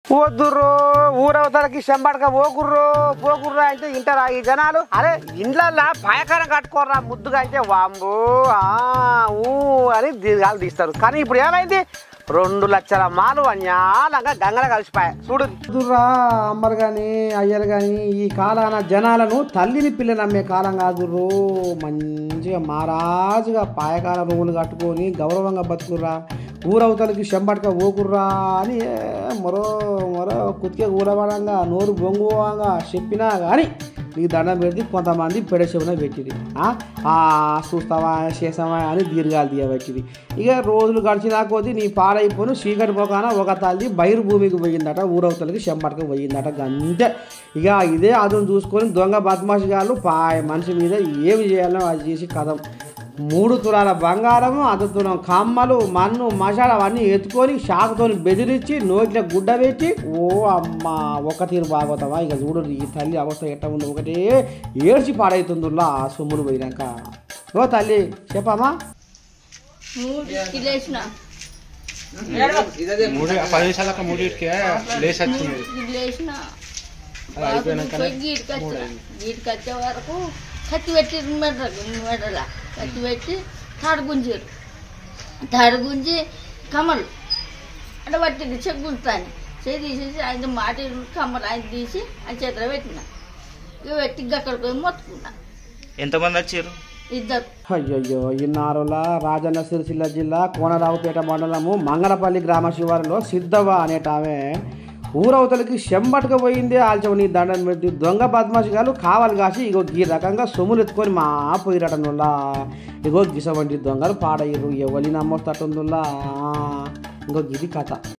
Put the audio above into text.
వద్దుర్రో ఊరవతలకి చెంబడక పోకుర్రో పోకుర్రా అంటే ఇంటారా ఈ జనాలు అరే ఇండ్లల్లా పాయకారం కట్టుకోర్రా ముద్దుగా అంటే వాంబో ఆ, ఊ అని దీర్ఘాలు తీస్తారు కానీ ఇప్పుడు ఏమైంది రెండు లక్షల మాలు అన్యాలంగా గంగల కలిసిపోయాయి చూడు దుర్రా అమ్మలు కానీ అయ్యలు కానీ ఈ కాలాన జనాలను తల్లిని పిల్ల నమ్మే కాలం కాదు రో మంచిగా మహారాజుగా పాయకాల రూములు కట్టుకొని గౌరవంగా బతుకుర్రా ఊరవతలకి చెంబడక ఓకుర్రా అని ఏ మరో మరో కుతికే ఊరవడంగా నోరు బొంగువంగా చెప్పినా కానీ నీకు దండం పెడితే కొంతమంది పెడచెవున పెట్టింది ఆ చూస్తావా చేసావా అని దీర్ఘాలు తీయవచ్చింది ఇక రోజులు గడిచినా కొద్దీ నీ పాడైపోను చీకటి పోకాన ఒక తల్లి బైరు భూమికి పోయిందట ఊరవతలకి చెంబడక పోయిందట అంతే ఇక ఇదే అదును చూసుకొని దొంగ బద్మాషిగాళ్ళు పాయ మనిషి మీద ఏమి చేయాలో అది చేసి కథం మూడు తులాల బంగారము అంత తులం కమ్మలు మన్ను మసాలా అవన్నీ ఎత్తుకొని షాకుతో బెదిరించి నోట్లో గుడ్డ పెట్టి ఓ అమ్మ ఒక తీరు బాగోతావా ఇక చూడు ఈ తల్లి అవస్థ ఎట్ట ఉంది ఒకటే ఏడ్చి పాడైతుందిలా ఆ సొమ్ములు పోయినాక ఓ తల్లి చెప్పమ్మా లేచిన మూడు పది నిమిషాలకు మూడింటికి లేచి వచ్చింది లేచిన అది అయిపోయినాక గీటికి వచ్చా గీటికి వచ్చే వరకు కత్తి పెట్టి మెడ మెడల కత్తి పెట్టి తాడు గుంజారు తాడు గుంజి కమ్మలు అంటే పట్టింది చెగ్గులుతాని చేయి తీసేసి ఆయన మాట కమ్మలు ఆయన తీసి ఆయన చేతిలో పెట్టిన ఇక పెట్టి అక్కడికి పోయి మొత్తుకున్నా ఎంతమంది వచ్చారు ఇద్దరు అయ్యయ్యో ఇన్నారుల రాజన్న సిరిసిల్ల జిల్లా కోనరావుపేట మండలము మంగళపల్లి గ్రామ శివారులో సిద్ధవ్వ అనేట ఆమె ఊరవతలకి చెంబట్టుకు పోయింది ఆల్చవని దండం పెట్టి దొంగ బద్మాషిగాలు కావాలి కాసి ఇగో ఈ రకంగా సొమ్ములు ఎత్తుకొని మా పోయిరటం వల్ల ఇగో గిసవంటి దొంగలు పాడయ్యారు ఎవరి నమ్మొస్తటుందిలా ఇంకో ఇది కథ